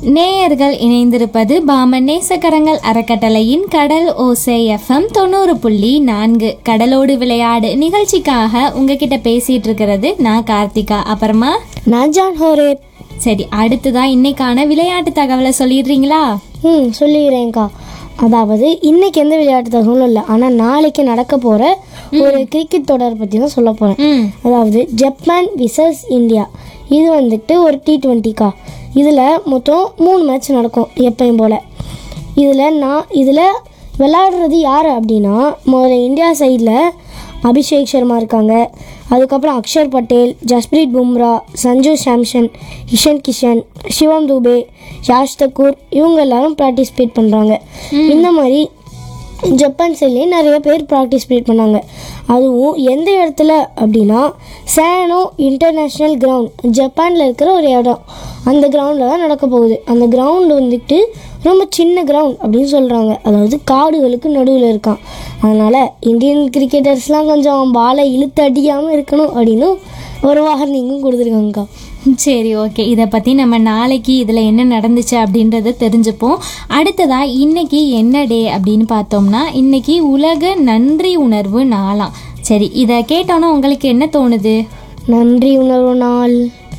நேயர்கள் இணைந்திருப்பது பாமன் நேசக்கரங்கள் அறக்கட்டளையின் கடல் ஓசை எஃப்எம் தொண்ணூறு புள்ளி நான்கு கடலோடு விளையாடு நிகழ்ச்சிக்காக உங்ககிட்ட பேசிட்டு இருக்கிறது நான் கார்த்திகா அப்புறமா நான் ஜான் ஹோரேப் சரி அடுத்ததா இன்னைக்கான விளையாட்டு தகவலை சொல்லிடுறீங்களா ம் சொல்லிடுறேன்க்கா அதாவது இன்னைக்கு எந்த விளையாட்டு தகவலும் இல்லை ஆனால் நாளைக்கு நடக்க போகிற ஒரு கிரிக்கெட் தொடர் பற்றி தான் சொல்ல போகிறேன் ம் அதாவது ஜப்பான் விசஸ் இந்தியா இது வந்துட்டு ஒரு டி ட்வெண்ட்டிக்கா இதில் மொத்தம் மூணு மேட்ச் நடக்கும் எப்பயும் போல் இதில் நான் இதில் விளையாடுறது யார் அப்படின்னா முதல்ல இந்தியா சைடில் அபிஷேக் சர்மா இருக்காங்க அதுக்கப்புறம் அக்ஷர் பட்டேல் ஜஸ்பிரீத் பும்ரா சஞ்சு சாம்சன் இஷன் கிஷன் சிவம் துபே யாஷ் தக்கூர் இவங்க எல்லாரும் பார்ட்டிசிபேட் பண்ணுறாங்க இந்த மாதிரி ஜப்பான் சைட்லேயே நிறைய பேர் பார்ட்டிசிபேட் பண்ணாங்க அதுவும் எந்த இடத்துல அப்படின்னா சேனோ இன்டர்நேஷ்னல் கிரவுண்ட் ஜப்பானில் இருக்கிற ஒரு இடம் அந்த கிரவுண்டில் தான் நடக்க போகுது அந்த கிரவுண்டு வந்துட்டு ரொம்ப சின்ன கிரவுண்ட் அப்படின்னு சொல்கிறாங்க அதாவது காடுகளுக்கு நடுவில் இருக்கான் அதனால் இந்தியன் கிரிக்கெட்டர்ஸ்லாம் கொஞ்சம் பாலை இழுத்து அடிக்காமல் இருக்கணும் அப்படின்னு ஒரு வார்னிங்கும் கொடுத்துருக்காங்கக்கா சரி ஓகே இதை பற்றி நம்ம நாளைக்கு இதில் என்ன நடந்துச்சு அப்படின்றத தெரிஞ்சுப்போம் அடுத்ததா இன்னைக்கு என்ன டே அப்படின்னு பார்த்தோம்னா இன்னைக்கு உலக நன்றி உணர்வு நாளாம் சரி இதை கேட்டோன்னா உங்களுக்கு என்ன தோணுது நன்றி உணர்வு நாள்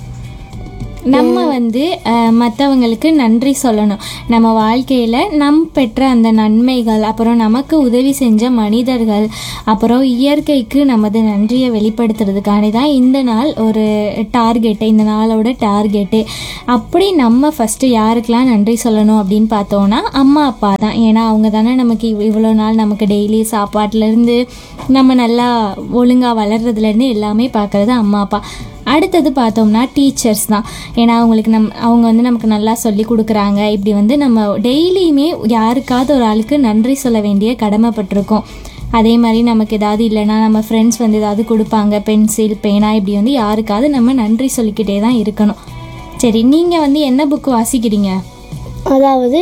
நம்ம வந்து மற்றவங்களுக்கு நன்றி சொல்லணும் நம்ம வாழ்க்கையில் நம் பெற்ற அந்த நன்மைகள் அப்புறம் நமக்கு உதவி செஞ்ச மனிதர்கள் அப்புறம் இயற்கைக்கு நமது நன்றியை வெளிப்படுத்துறதுக்காண்டி தான் இந்த நாள் ஒரு டார்கெட்டு இந்த நாளோட டார்கெட்டு அப்படி நம்ம ஃபஸ்ட்டு யாருக்கெல்லாம் நன்றி சொல்லணும் அப்படின்னு பார்த்தோன்னா அம்மா அப்பா தான் ஏன்னா அவங்க தானே நமக்கு இவ்- இவ்வளோ நாள் நமக்கு டெய்லி சாப்பாட்டுலேருந்து நம்ம நல்லா ஒழுங்காக வளர்றதுலேருந்து எல்லாமே பார்க்குறது அம்மா அப்பா அடுத்தது பார்த்தோம்னா டீச்சர்ஸ் தான் ஏன்னா அவங்களுக்கு நம் அவங்க வந்து நமக்கு நல்லா சொல்லி கொடுக்குறாங்க இப்படி வந்து நம்ம டெய்லியுமே யாருக்காவது ஒரு ஆளுக்கு நன்றி சொல்ல வேண்டிய கடமைப்பட்டிருக்கோம் அதே மாதிரி நமக்கு ஏதாவது இல்லைன்னா நம்ம ஃப்ரெண்ட்ஸ் வந்து ஏதாவது கொடுப்பாங்க பென்சில் பேனா இப்படி வந்து யாருக்காவது நம்ம நன்றி சொல்லிக்கிட்டே தான் இருக்கணும் சரி நீங்கள் வந்து என்ன புக்கு வாசிக்கிறீங்க அதாவது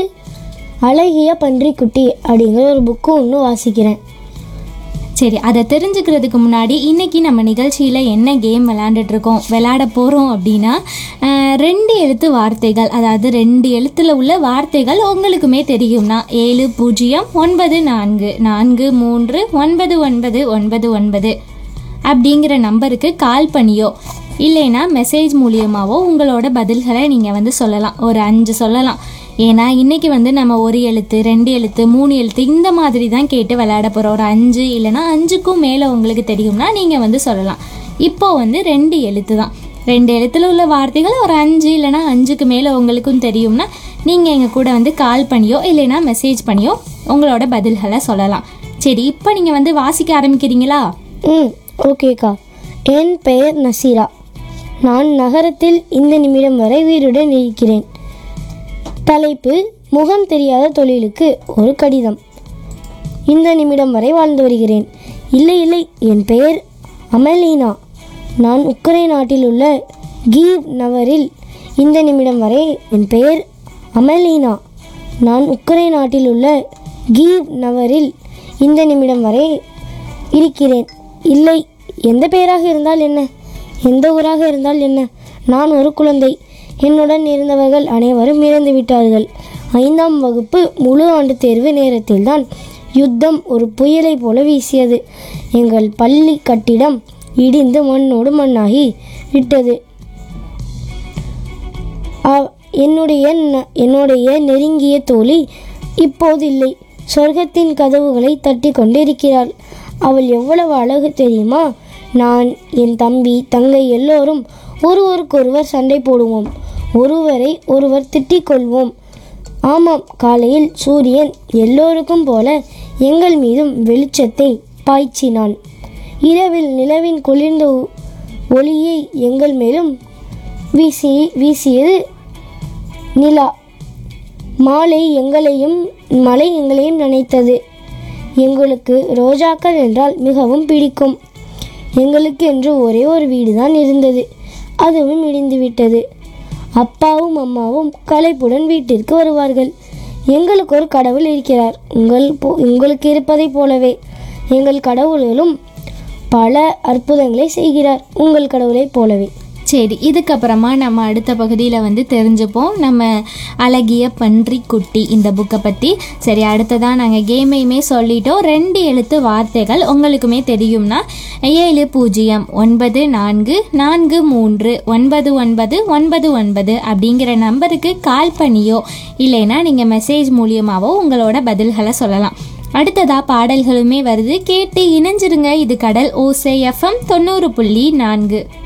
அழகிய பன்றிக்குட்டி அப்படிங்கிற ஒரு புக்கு ஒன்று வாசிக்கிறேன் சரி அதை தெரிஞ்சுக்கிறதுக்கு முன்னாடி இன்னைக்கு நம்ம நிகழ்ச்சியில் என்ன கேம் விளையாண்டுட்டு இருக்கோம் விளையாட போகிறோம் அப்படின்னா அஹ், ரெண்டு எழுத்து வார்த்தைகள் அதாவது ரெண்டு எழுத்துல உள்ள வார்த்தைகள் உங்களுக்குமே தெரியும்னா ஏழு பூஜ்ஜியம் ஒன்பது நான்கு நான்கு மூன்று ஒன்பது ஒன்பது ஒன்பது ஒன்பது அப்படிங்கிற நம்பருக்கு கால் பண்ணியோ இல்லைன்னா மெசேஜ் மூலியமாவோ உங்களோட பதில்களை நீங்கள் வந்து சொல்லலாம் ஒரு அஞ்சு சொல்லலாம் ஏன்னா இன்னைக்கு வந்து நம்ம ஒரு எழுத்து ரெண்டு எழுத்து மூணு எழுத்து இந்த மாதிரி தான் கேட்டு விளையாட போகிறோம் ஒரு அஞ்சு இல்லைன்னா அஞ்சுக்கும் மேலே உங்களுக்கு தெரியும்னா நீங்கள் வந்து சொல்லலாம் இப்போ வந்து ரெண்டு எழுத்து தான் ரெண்டு எழுத்துல உள்ள வார்த்தைகள் ஒரு அஞ்சு இல்லைன்னா அஞ்சுக்கு மேலே உங்களுக்கும் தெரியும்னா நீங்கள் எங்கள் கூட வந்து கால் பண்ணியோ இல்லைன்னா மெசேஜ் பண்ணியோ உங்களோட பதில்களை சொல்லலாம் சரி இப்போ நீங்கள் வந்து வாசிக்க ஆரம்பிக்கிறீங்களா ம் ஓகேக்கா என் பெயர் நசீரா நான் நகரத்தில் இந்த நிமிடம் வரை வீடுடன் இருக்கிறேன் தலைப்பு முகம் தெரியாத தொழிலுக்கு ஒரு கடிதம் இந்த நிமிடம் வரை வாழ்ந்து வருகிறேன் இல்லை இல்லை என் பெயர் அமலீனா நான் உக்ரைன் நாட்டில் உள்ள கீவ் நகரில் இந்த நிமிடம் வரை என் பெயர் அமலீனா நான் உக்ரைன் நாட்டில் உள்ள கீவ் நகரில் இந்த நிமிடம் வரை இருக்கிறேன் இல்லை எந்த பெயராக இருந்தால் என்ன எந்த ஊராக இருந்தால் என்ன நான் ஒரு குழந்தை என்னுடன் இருந்தவர்கள் அனைவரும் இறந்து விட்டார்கள் ஐந்தாம் வகுப்பு முழு ஆண்டு தேர்வு நேரத்தில்தான் யுத்தம் ஒரு புயலை போல வீசியது எங்கள் பள்ளி கட்டிடம் இடிந்து மண்ணோடு மண்ணாகி விட்டது அவ்- என்னுடைய ந- என்னுடைய நெருங்கிய தோழி இப்போது இல்லை சொர்க்கத்தின் கதவுகளை தட்டி கொண்டிருக்கிறாள் அவள் எவ்வளவு அழகு தெரியுமா நான் என் தம்பி தங்கை எல்லோரும் ஒருவருக்கொருவர் சண்டை போடுவோம் ஒருவரை ஒருவர் திட்டிக் கொள்வோம் ஆமாம் காலையில் சூரியன் எல்லோருக்கும் போல எங்கள் மீதும் வெளிச்சத்தை பாய்ச்சினான் இரவில் நிலவின் குளிர்ந்த ஒ- ஒளியை எங்கள் மேலும் வீசி வீசியது நிலா மாலை எங்களையும் மலை எங்களையும் நினைத்தது எங்களுக்கு ரோஜாக்கள் என்றால் மிகவும் பிடிக்கும் எங்களுக்கு என்று ஒரே ஒரு வீடுதான் இருந்தது அதுவும் இடிந்துவிட்டது அப்பாவும் அம்மாவும் களைப்புடன் வீட்டிற்கு வருவார்கள் எங்களுக்கு ஒரு கடவுள் இருக்கிறார் உங்கள் போ- உங்களுக்கு இருப்பதைப் போலவே எங்கள் கடவுள்களும் பல அற்புதங்களை செய்கிறார் உங்கள் கடவுளைப் போலவே சரி இதுக்கப்புறமா நம்ம அடுத்த பகுதியில் வந்து தெரிஞ்சுப்போம் நம்ம அழகிய பன்றி குட்டி இந்த புக்கை பற்றி சரி அடுத்ததாக நாங்கள் கேமையுமே சொல்லிட்டோம் ரெண்டு எழுத்து வார்த்தைகள் உங்களுக்குமே தெரியும்னா ஏழு பூஜ்ஜியம் ஒன்பது நான்கு நான்கு மூன்று ஒன்பது ஒன்பது ஒன்பது ஒன்பது அப்படிங்கிற நம்பருக்கு கால் பண்ணியோ இல்லைன்னா நீங்கள் மெசேஜ் மூலியமாவோ உங்களோட பதில்களை சொல்லலாம் அடுத்ததா பாடல்களுமே வருது கேட்டு இணைஞ்சிருங்க இது கடல் ஓசை எஃப்எம் தொண்ணூறு புள்ளி நான்கு